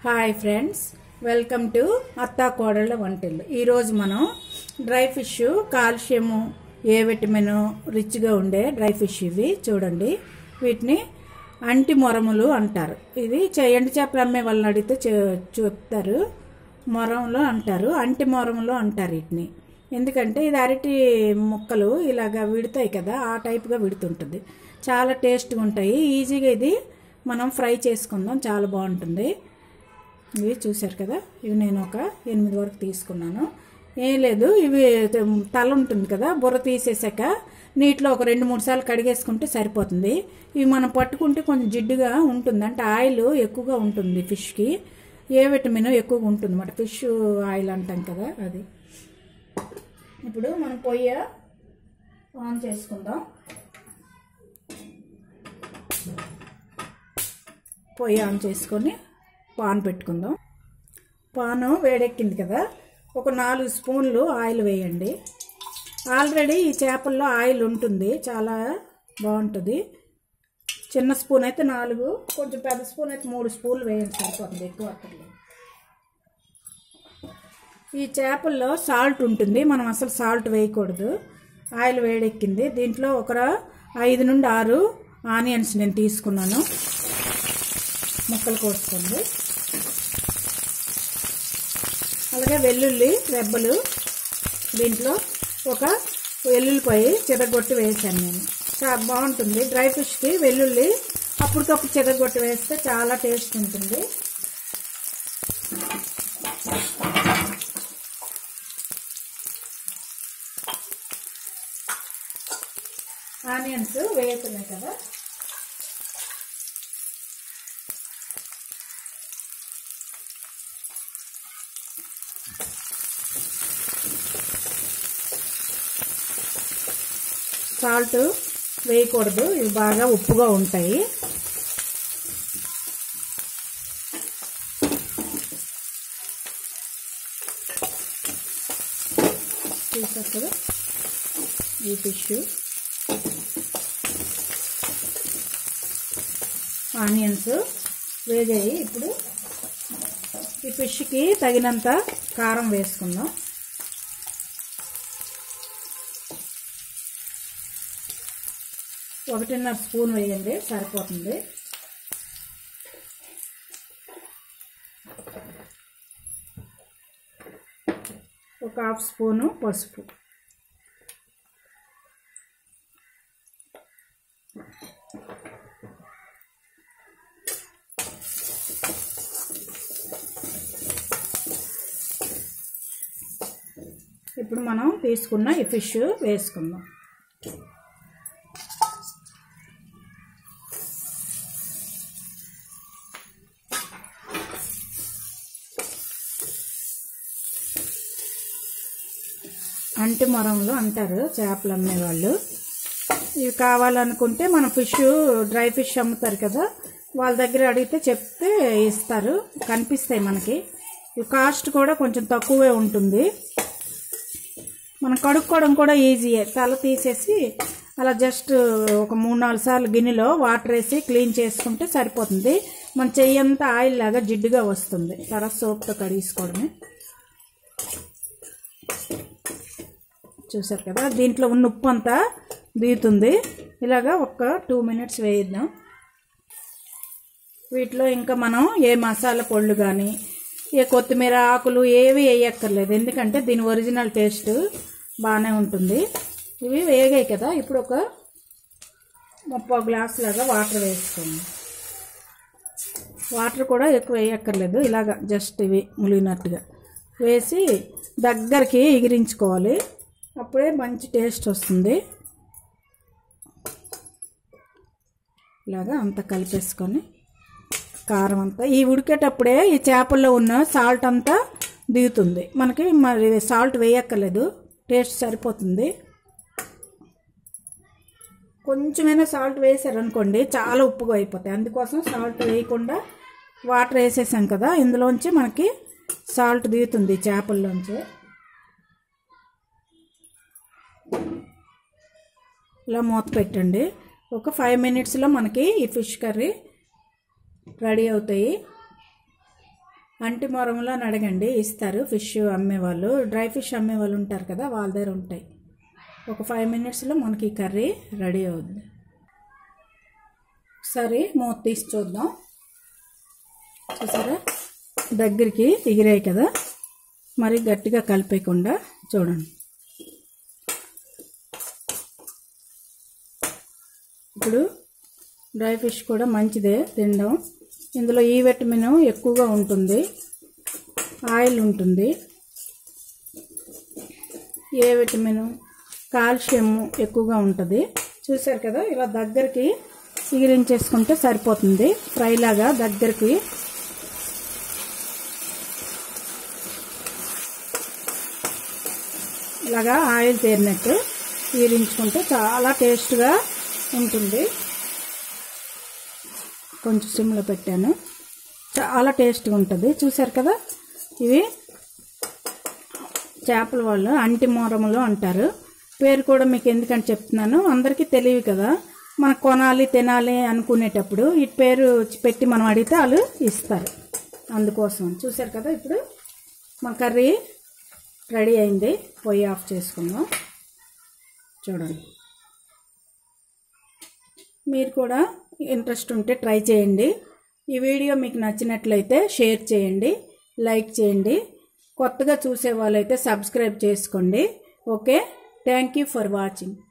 hi friends welcome to అత్తా కోడళ్ళ వంటలు ఈరోజు మనం dry fish calcium A vitamin రిచ్గా ఉండే డ్రై ఫిష్ ఇవి చూడండి వీటిని అంటి మొరములు అంటారు ఇది చే- ఎండు చేపలు అమ్మే వాళ్ళని అడిగితే చె- చెప్తారు మొరంలో అంటారు అంటి మొరములు అంటారు వీటిని ఎందుకంటే ఇది అరటి ముక్కలు ఇలాగా విడతాయి కదా ఆ టైప్గా విడుతుంటుంది చాలా టేస్ట్గా ఉంటాయి ఈజీగా ఇది మనం ఫ్రై చేసుకుందాం చాలా బాగుంటుంది ఇవి చూశారు కదా ఇవి నేను ఒక ఎనిమిది వరకు తీసుకున్నాను ఏం లేదు ఇవి తల ఉంటుంది కదా బుర్ర తీసేసాక నీటిలో ఒక రెండు మూడు సార్లు కడిగేసుకుంటే సరిపోతుంది ఇవి మనం పట్టుకుంటే కొంచెం జిడ్డుగా ఉంటుంది అంటే ఆయిల్ ఎక్కువగా ఉంటుంది ఫిష్కి ఏ విటమిన్ ఎక్కువగా ఉంటుంది అన్నమాట ఫిష్ ఆయిల్ అంటాం కదా అది ఇప్పుడు మనం పొయ్యి ఆన్ చేసుకుందాం పొయ్యి ఆన్ చేసుకొని పాన్ పెట్టుకుందాం పాను వేడెక్కింది కదా ఒక నాలుగు స్పూన్లు ఆయిల్ వేయండి ఆల్రెడీ ఈ చేపల్లో ఆయిల్ ఉంటుంది చాలా బాగుంటుంది చిన్న స్పూన్ అయితే నాలుగు కొంచెం పెద్ద స్పూన్ అయితే మూడు స్పూన్లు వేయండి సరిపోతుంది ఎక్కువ అక్కర్లేదు ఈ చేపల్లో సాల్ట్ ఉంటుంది మనం అసలు సాల్ట్ వేయకూడదు ఆయిల్ వేడెక్కింది దీంట్లో ఒక ఐదు నుండి ఆరు ఆనియన్స్ నేను తీసుకున్నాను ముక్కలు కోసుకోండి అలాగే వెల్లుల్లి రెబ్బలు దీంట్లో ఒక వెల్లుల్లిపాయ చిరగొట్టి వేసాను నేను చాలా బాగుంటుంది డ్రై ఫిష్కి వెల్లుల్లి అప్పటికప్పుడు చిరగొట్టి వేస్తే చాలా టేస్ట్ ఉంటుంది ఆనియన్స్ వేస్తున్నాయి కదా సాల్ట్ వేయకూడదు ఇవి బాగా ఉప్పుగా ఉంటాయి చూసారు కదా ఈ ఫిష్ ఆనియన్స్ వేగాయి ఇప్పుడు ఈ ఫిష్కి తగినంత కారం వేసుకుందాం ఒకటిన్నర స్పూన్ వేయండి సరిపోతుంది ఒక హాఫ్ స్పూను పసుపు ఇప్పుడు మనం తీసుకున్న ఈ ఫిష్ వేసుకుందాం అంటి మొరంలో అంటారు చేపలు అమ్మేవాళ్ళు ఇవి కావాలనుకుంటే మనం ఫిష్ డ్రై ఫిష్ అమ్ముతారు కదా వాళ్ళ దగ్గర అడిగితే చెప్తే ఇస్తారు కనిపిస్తాయి మనకి ఇవి కాస్ట్ కూడా కొంచెం తక్కువే ఉంటుంది మనం కడుక్కోవడం కూడా ఈజీయే తల తీసేసి అలా జస్ట్ ఒక మూడు నాలుగు సార్లు గిన్నెలో వాటర్ వేసి క్లీన్ చేసుకుంటే సరిపోతుంది మన చెయ్యంతా ఆయిల్ లాగా జిడ్డుగా వస్తుంది తర్వాత సోప్తో కడిగేసుకోవడమే చూసారు కదా దీంట్లో ఉన్న ఉప్పు అంతా దిగుతుంది ఇలాగా ఒక టూ మినిట్స్ వేయిద్దాం వీటిలో ఇంకా మనం ఏ మసాలా పొళ్ళు కానీ ఏ కొత్తిమీర ఆకులు ఏవి వేయక్కర్లేదు ఎందుకంటే దీని ఒరిజినల్ టేస్ట్ బాగానే ఉంటుంది ఇవి వేగాయి కదా ఇప్పుడు ఒక ముప్పై గ్లాస్ లాగా వాటర్ వేసుకోండి వాటర్ కూడా ఎక్కువ వేయక్కర్లేదు ఇలాగ జస్ట్ ఇవి ములిగినట్టుగా వేసి దగ్గరికి ఎగిరించుకోవాలి అప్పుడే మంచి టేస్ట్ వస్తుంది ఇలాగా అంతా కలిపేసుకొని కారం అంతా ఈ ఉడికేటప్పుడే ఈ చేపల్లో ఉన్న సాల్ట్ అంతా దిగుతుంది మనకి మరి సాల్ట్ వేయక్కర్లేదు టేస్ట్ సరిపోతుంది కొంచెమైనా సాల్ట్ వేసారనుకోండి చాలా ఉప్పుగా అయిపోతాయి అందుకోసం సాల్ట్ వేయకుండా వాటర్ వేసేసాం కదా ఇందులోంచి మనకి సాల్ట్ దిగుతుంది చేపల్లోంచి ఇలా మూత పెట్టండి ఒక ఫైవ్ మినిట్స్లో మనకి ఈ ఫిష్ కర్రీ రెడీ అవుతాయి అంటి మొరంలో అడగండి ఇస్తారు ఫిష్ అమ్మేవాళ్ళు డ్రై ఫిష్ అమ్మేవాళ్ళు ఉంటారు కదా వాళ్ళ దగ్గర ఉంటాయి ఒక ఫైవ్ మినిట్స్లో మనకి కర్రీ రెడీ అవుద్ది ఒకసారి మూత తీసి చూద్దాం చూసారా దగ్గరికి ఎగిరాయి కదా మరి గట్టిగా కలిపేయకుండా చూడండి ఇప్పుడు డ్రై ఫిష్ కూడా మంచిదే తినడం ఇందులో ఈ విటమిన్ ఎక్కువగా ఉంటుంది ఆయిల్ ఉంటుంది ఏ విటమిన్ కాల్షియం ఎక్కువగా ఉంటుంది చూసారు కదా ఇలా దగ్గరికి ఎగిరించేసుకుంటే సరిపోతుంది ఫ్రై లాగా దగ్గరికి ఇలాగా ఆయిల్ తేరినట్టు ఈరించుకుంటే చాలా టేస్ట్గా ఉంటుంది కొంచెం సిమ్లో పెట్టాను చాలా టేస్ట్గా ఉంటుంది చూసారు కదా ఇవి చేపల వాళ్ళు అంటి మోరములు అంటారు పేరు కూడా మీకు ఎందుకని చెప్తున్నాను అందరికీ తెలియదు కదా మనం కొనాలి తినాలి అనుకునేటప్పుడు ఈ పేరు పెట్టి మనం అడిగితే వాళ్ళు ఇస్తారు అందుకోసం చూసారు కదా ఇప్పుడు మన కర్రీ రెడీ అయింది పొయ్యి ఆఫ్ చేసుకుందాం చూడండి మీరు కూడా ఇంట్రెస్ట్ ఉంటే ట్రై చేయండి ఈ వీడియో మీకు నచ్చినట్లయితే షేర్ చేయండి లైక్ చేయండి కొత్తగా చూసే వాళ్ళైతే సబ్స్క్రైబ్ చేసుకోండి okay thank you for watching